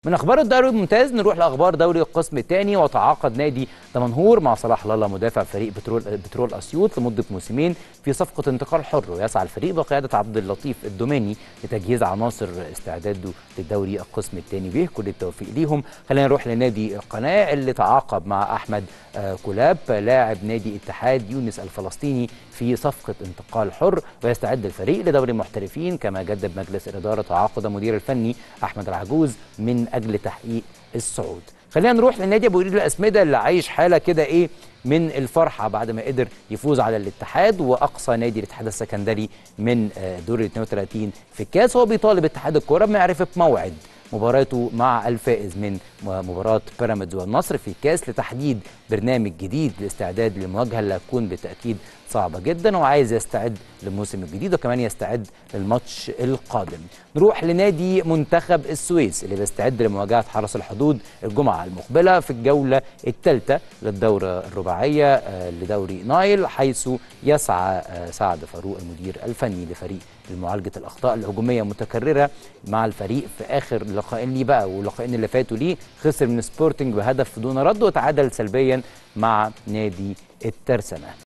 من اخبار الدوري الممتاز نروح لاخبار دوري القسم الثاني وتعاقد نادي دمنهور مع صلاح لالا مدافع فريق بترول بترول اسيوط لمده موسمين في صفقه انتقال حر ويسعى الفريق بقياده عبد اللطيف الدوماني لتجهيز عناصر استعداده للدوري القسم الثاني به كل التوفيق ليهم خلينا نروح لنادي القناه اللي تعاقد مع احمد كولاب لاعب نادي اتحاد يونس الفلسطيني في صفقه انتقال حر ويستعد الفريق لدوري المحترفين كما جدد مجلس الاداره تعاقد المدير الفني احمد العجوز من اجل تحقيق الصعود خلينا نروح للنادي ابو قير الاسمده اللي عايش حاله كده ايه من الفرحه بعد ما قدر يفوز على الاتحاد واقصى نادي الاتحاد السكندري من دور ال 32 في الكاس هو بيطالب اتحاد الكوره بمعرفه موعد مباراته مع الفائز من مباراه بيراميدز والنصر في الكاس لتحديد برنامج جديد للاستعداد للمواجهه اللي هتكون بالتاكيد صعبه جدا وعايز يستعد للموسم الجديد وكمان يستعد للماتش القادم. نروح لنادي منتخب السويس اللي بيستعد لمواجهه حرس الحدود الجمعه المقبله في الجوله الثالثه للدوره الرباعيه لدوري نايل حيث يسعى سعد فاروق المدير الفني لفريق لمعالجه الاخطاء الهجوميه المتكرره مع الفريق في اخر لقاءين ليه بقى واللقاءين اللي فاتوا ليه خسر من سبورتنج بهدف دون رد وتعادل سلبيا مع نادي الترسانه